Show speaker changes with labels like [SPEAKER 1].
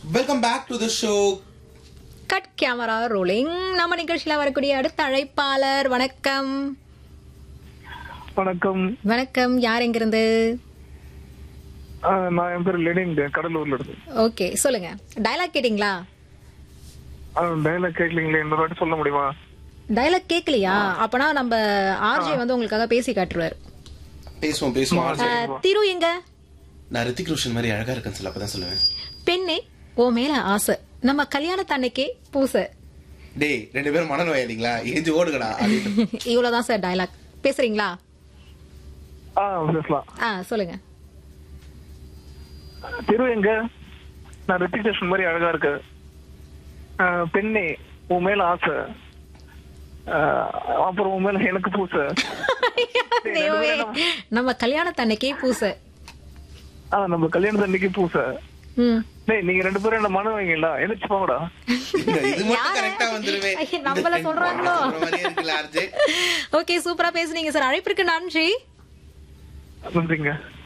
[SPEAKER 1] Welcome back to the show
[SPEAKER 2] cut camera rolling நம்ம நிகழ்ச்சியில வரக்கூடிய அடுத்த அழைப்பாளர் வணக்கம்
[SPEAKER 3] வணக்கம்
[SPEAKER 2] வணக்கம் யார் எங்கிருந்து
[SPEAKER 3] ஆ, நான் என் பேர் லெனின் கடலூர்ல இருந்து
[SPEAKER 2] ஓகே சொல்லுங்க டயலாக் கேட்டிங்களா
[SPEAKER 3] டைலாக் கேட்கலீங்களே இன்னொரு வாட்டி சொல்ல முடியுமா
[SPEAKER 2] டயலாக் கேட்கலையா அப்பனா நம்ம ஆர்ஜே வந்து உங்களுக்காக பேசி காட்டுருவார்
[SPEAKER 1] பேசுவோம் பேசுவோம்
[SPEAKER 2] அஹ், திரு எங்க
[SPEAKER 1] நான் ரித்திக் ரோஷன் மாதிரி அழகா இருக்கேன்னு சொல்ல அப்பதான் சொல்லுவேன்
[SPEAKER 2] பெண்ணே ஓ மேல ஆசை நம்ம கல்யாணத்தன்னைக்கே பூசை
[SPEAKER 1] டேய் ரெண்டு பேரும் மனநோயாளிங்களா ஏஞ்சி ஓடுங்கடா அப்படின்னு.
[SPEAKER 2] இவ்வளவுதான் சார் டயலாக் பேசுறீங்களா
[SPEAKER 3] ஆ பேசலாம்
[SPEAKER 2] ஆ சொல்லுங்க
[SPEAKER 3] திரு எங்க நான் ரித்திகேஷன் மாதிரி அழகா இருக்கு ஆ, பெண்ணே உன் மேல ஆசை ஆ, அப்புறம் உன் மேல எனக்கு பூசை
[SPEAKER 2] தெய்வமே, நம்ம கல்யாணத்தன்னைக்கே பூசை
[SPEAKER 3] ஆ நம்ம கல்யாணத்து அன்னைக்கு பூசை
[SPEAKER 2] ம்
[SPEAKER 3] டேய் நீங்க ரெண்டு பேரும் என்ன மன வைங்களா எந்திரிச்சு போங்கடா
[SPEAKER 1] இந்த இது மட்டும்
[SPEAKER 2] யாரு?
[SPEAKER 1] கரெக்டா வந்துருவே
[SPEAKER 2] ஐய, நம்மள சொல்றாங்களோ?
[SPEAKER 1] சொல்ற மாதிரியே இருக்குல்ல ஆர்ஜே
[SPEAKER 2] ஓகே சூப்பரா பேசுனீங்க சார் அழைப்பிற்கு நன்றி
[SPEAKER 3] நன்றிங்க